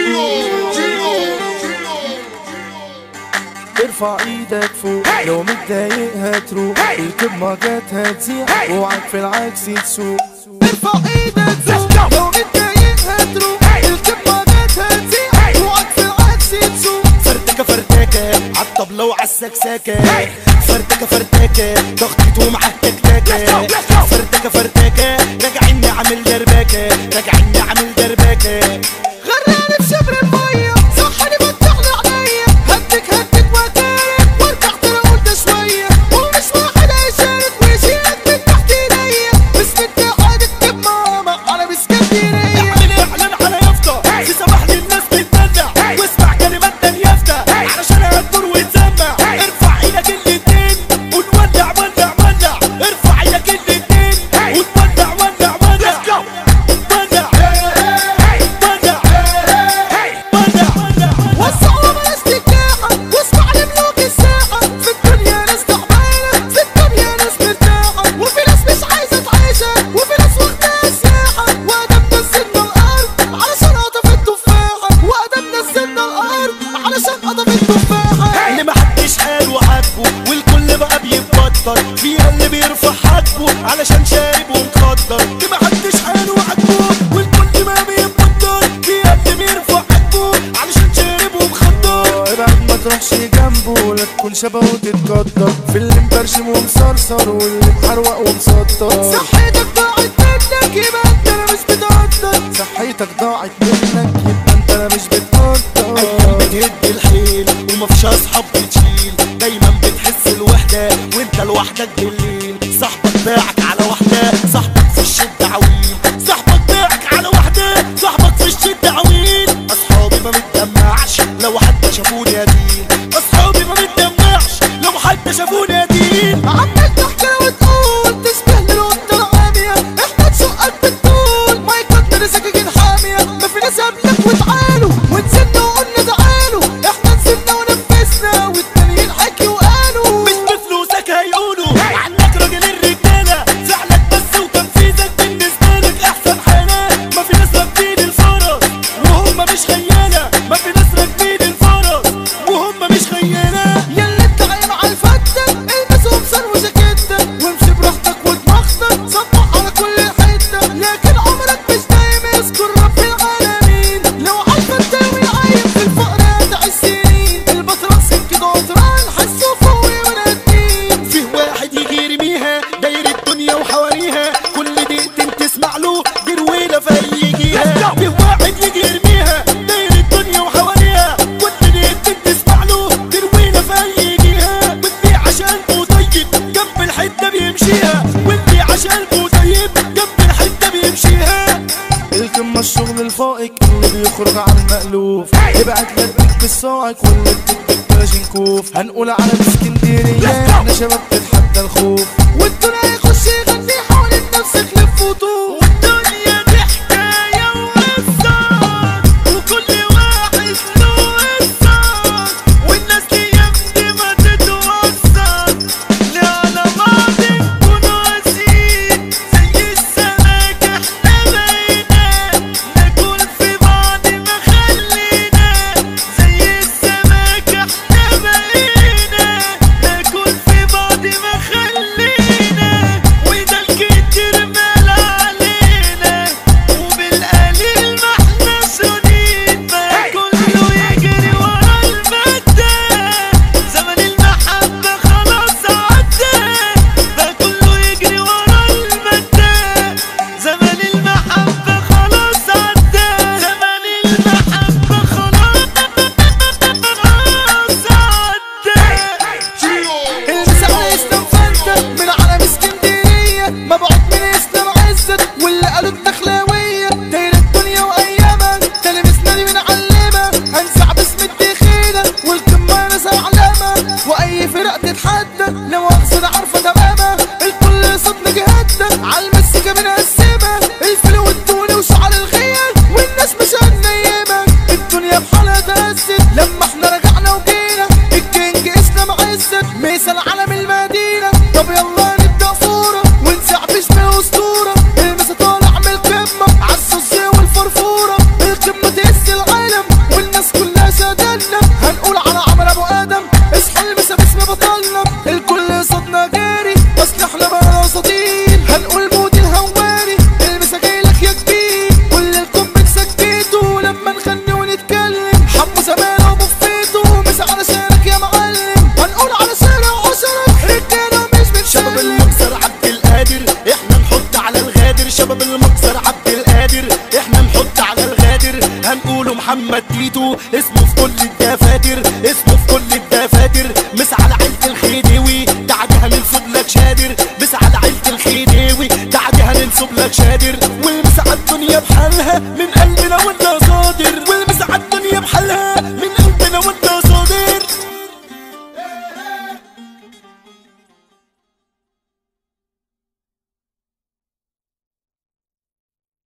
ارفع ايدك فوق لو متضايق هتروح الكب ما جت هتزيح اوعك في العكس تسوق ارفع ايدك فوق لو متضايق هتروح الكب ما جت هتزيح اوعك في العكس تسوق فردكة فردكة عالطبلة وعالسكسكة فردكة فردكة ضغطت ومعاك تكتكة فردكة فردكة راجعين نعمل دربكة راجعين نعمل دربكة غرقاني في شبر المية صحني فتحني عينيا هدك هدك وكالك وارجع ترى قلت شوية ومش واحد هيشارك ويشيلك من تحت ايديا باسم اتحاد الكب ماما انا باسكندرية اعمل اعلان على يافطة في سماح للناس تتمنع واسمع كلمات يافطة علشان هتدور وتسمع ارفع ايدك الاتنين ونولع ولع ولع ارفع ايدك الاتنين ونولع ولع ولع ولع ولع ولع وسعوا بلاش تجاحة واسمع لملوك الساحة في الدنيا ناس تعبانة في الدنيا ناس مرتاحة وفي ناس مش عايزة تعيشها وفي ناس واخداها سياحة وأدم نزلنا الأرض علشان قطف التفاحة وأدم نزلنا الأرض علشان قطف التفاحة اللي محدش قال وعاتبه والكل بقى بيتبطل فيها اللي بيرفع حاجبه علشان شارب ومخدر اللي محدش قال وعاتبه والكل ما بيتبطل فيها اللي بيرفع حاجبه علشان شارب ومخدر ابعد ما تروحش جنبه لا تكون شبهه وتتقدر في اللي مبرشم ومصرصر واللي محروق ومسطر صحتك ضاعت منك يبقى انت انا مش بتقدر صحتك ضاعت منك يبقى انت انا مش ايام بتقدر بتهد الحيل ومفيش اصحاب بتشيل دايما بتحس الوحده وانت لوحدك بالليل صاحبك باعك على واحده صاحبك في الشده عويل صاحبك باعك على واحده صاحبك في الشده عويل اصحابي ما متدمعش لو حد شافوني يدين اصحابي ما متدمعش لو حد شافوني يدين عمال تحكي وتقول تشبه للقطة العامية احنا تشقك بالطول ما يقدر سكاكين حامية ما في ناس قبلك وتعالوا ونزلنا وقلنا تعالوا احنا نزلنا ونفذنا والتانيين حكي وقالوا مش بفلوسك هيقولوا عنك راجل الرجاله فعلك بس وتنفيذك بالنسبه لك احسن حاله ما في ناس راكبين الفرس وهم مش خياله ما في ناس راكبين الفرس وهم مش خياله ياللي انت عايم على الفتة البس قمصان وجاكيتة وامشي براحتك ودماغتك صبح على كل حتة لكن عمرك مش دايم يذكر رب العالمين لو عارفة تساوي عايم في الفقر هتعيش سنين البطران سكة قطران حسوا فوقي ونادين فيه واحد يجي يرميها داير الدنيا وحواليها كل دقيقتين تسمع له دي رويله فيجيها فيه واحد يجي يرميها داير الدنيا وحواليها كل دقيقتين تسمع له دي رويله فيجيها واللي عشان طيب جنب الحته بيمشيها واللي عشان طيب جنب الحته بيمشيها الكم الشغل الفائق اللي بيخرج عن المألوف ابعت لك بالصاعق واللي بتكتب كلاشينكوف هنقول على اسكندرية احنا شباب تتحدى الخوف والدنيا يخش يغني حوالين نفسك لف وطوف الدنيا دي حكاية وقصة وكل واحد له قصة والناس دي يمدي ما تتوصل لا على بعض نكونوا قاسيين زي السمك احنا بقينا ناكل في بعض ما خلينا زي السمك احنا بقينا ناكل في بعض ما خلينا محمد تيتو اسمه في كل الدفاتر اسمه في كل الدفاتر مس على عيلة الخديوي بعدها ننسب لك شادر مس على عيلة الخديوي بعدها ننسب لك شادر ومس على الدنيا بحالها من قلبنا وانت